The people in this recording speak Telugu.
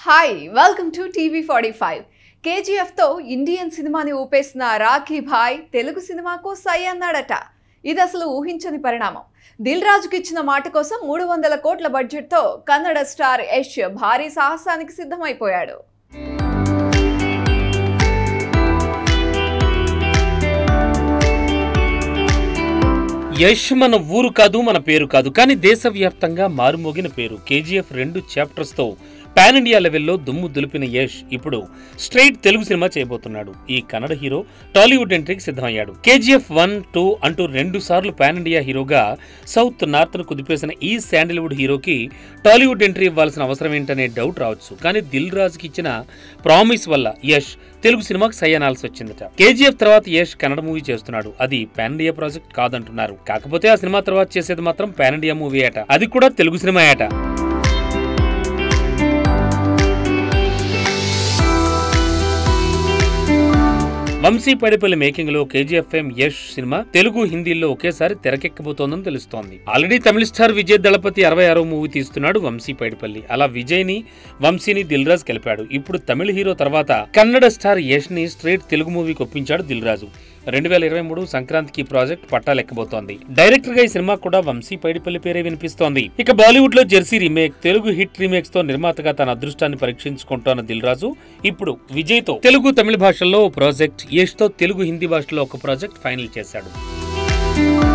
hi welcome to TV forty five కేజీఎఫ్తో ఇండియన్ సినిమాని ఊపేసిన రాఖీ భాయ్ తెలుగు సినిమాకు సై అన్నాడట ఇది అసలు ఊహించని పరిణామం దిల్ రాజుకి ఇచ్చిన మాట కోసం మూడు వందల కోట్ల బడ్జెట్తో కన్నడ స్టార్ యష్ భారీ సాహసానికి సిద్ధమైపోయాడు యష్ మన ఊరు కాదు మన పేరు కాదు కానీ దేశవ్యాప్తంగా మారుమోగిన పేరు కేజీఎఫ్ రెండు చాప్టర్స్ తో పాన్ ఇండియా లెవెల్లో దుమ్ము దులిపిన యష్ ఇప్పుడు స్ట్రైట్ తెలుగు సినిమా చేయబోతున్నాడు ఈ కన్నడ హీరో టాలీవుడ్ ఎంట్రీకి సిద్ధమయ్యాడు కేజీఎఫ్ వన్ టూ అంటూ రెండు సార్లు పాన్ ఇండియా హీరోగా సౌత్ నార్త్ ను కుదిపేసిన ఈ శాండిల్వుడ్ హీరోకి టాలీవుడ్ ఎంట్రీ ఇవ్వాల్సిన అవసరం ఏంటనే డౌట్ రావచ్చు కానీ దిల్ రాజుకి ఇచ్చిన ప్రామిస్ వల్ల యష్ తెలుగు సినిమాకి సై అనాల్సి వచ్చిందట కేజీఎఫ్ తర్వాత యష్ కన్నడ మూవీ చేస్తున్నాడు అది పాన్ ఇండియా ప్రాజెక్ట్ కాదంటున్నారు కాకపోతే ఆ సినిమా తర్వాత చేసేది మాత్రం పాన్ ఇండియా మూవీ అట అది కూడా తెలుగు సినిమా అట వంశీ పడిపల్లి మేకింగ్ లో కేజీఎఫ్ఎం యష్ సినిమా తెలుగు హిందీలో ఒకేసారి తెరకెక్కబోతోందని తెలుస్తోంది ఆల్రెడీ తమిళ స్టార్ విజయ్ దళపతి అరవై ఆరో మూవీ తీస్తున్నాడు వంశీ పైడిపల్లి అలా విజయ్ ని వంశీని దిల్ రాజ్ కలిపాడు ఇప్పుడు తమిళ హీరో తర్వాత కన్నడ స్టార్ యష్ ని స్ట్రైట్ తెలుగు మూవీకి ఒప్పించాడు దిల్ రాజు రెండు వేల ఇరవై మూడు సంక్రాంతికి ప్రాజెక్ట్ పట్టాలెక్కబోతోంది డైరెక్టర్ గా ఈ సినిమా కూడా వంశీ పైడిపల్లి పేరే వినిపిస్తోంది ఇక బాలీవుడ్ లో Jersey remake Telugu hit remakes తో నిర్మాతగా తన అదృష్టాన్ని పరీక్షించుకుంటోన్న దిల్ రాజు ఇప్పుడు విజయ్ తో తెలుగు తమిళ భాషల్లో ఓ ప్రాజెక్ట్ యష్ తో తెలుగు హిందీ భాషలో ఒక ప్రాజెక్ట్ ఫైనల్ చేశాడు